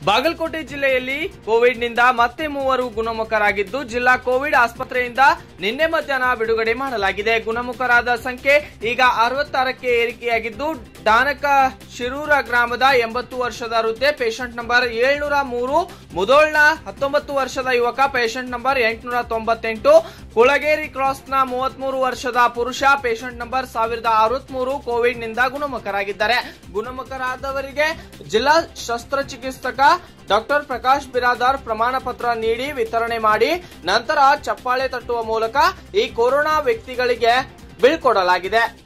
ಬಾಗಲಕೋಟೆ ಜಿಲ್ಲೆಯಲ್ಲಿ ಕೋವಿಡ್ನಿಂದ ಮತ್ತೆ ಮೂವರು ಗುಣಮುಖರಾಗಿದ್ದು ಜಿಲ್ಲಾ ಕೋವಿಡ್ ಆಸ್ಪತ್ರೆಯಿಂದ ನಿನ್ನೆ ಮಧ್ಯಾಹ್ನ ಬಿಡುಗಡೆ ಮಾಡಲಾಗಿದೆ ಗುಣಮುಖರಾದ ಸಂಖ್ಯೆ ಈಗ ಅರವತ್ತಾರಕ್ಕೆ ಏರಿಕೆಯಾಗಿದ್ದು ಡಾನಕ ಶಿರೂರ ಗ್ರಾಮದ ಎಂಬತ್ತು ವರ್ಷದ ವೃದ್ಧೆ ಪೇಷಂಟ್ ನಂಬರ್ ಏಳ್ನೂರ ಮೂರು ಮುದೋಳ್ನ ಹತ್ತೊಂಬತ್ತು ವರ್ಷದ ಯುವಕ ಪೇಷಂಟ್ ನಂಬರ್ ಎಂಟುನೂರ ತೊಂಬತ್ತೆಂಟು ಕುಳಗೇರಿ ಕ್ರಾಸ್ನ ಮೂವತ್ಮೂರು ವರ್ಷದ ಪುರುಷ ಪೇಷಂಟ್ ನಂಬರ್ ಸಾವಿರದ ಅರವತ್ಮೂರು ಕೋವಿಡ್ ನಿಂದ ಗುಣಮುಖರಾಗಿದ್ದಾರೆ ಗುಣಮುಖರಾದವರಿಗೆ ಜಿಲ್ಲಾ ಶಸ್ತ್ರಚಿಕಿತ್ಸಕ ಡಾಕ್ಟರ್ ಪ್ರಕಾಶ್ ಬಿರಾದಾರ್ ಪ್ರಮಾಣ ಪತ್ರ ನೀಡಿ ವಿತರಣೆ ಮಾಡಿ ನಂತರ ಚಪ್ಪಾಳೆ ತಟ್ಟುವ ಮೂಲಕ ಈ ಕೊರೋನಾ ವ್ಯಕ್ತಿಗಳಿಗೆ ಬೀಳ್ಕೊಡಲಾಗಿದೆ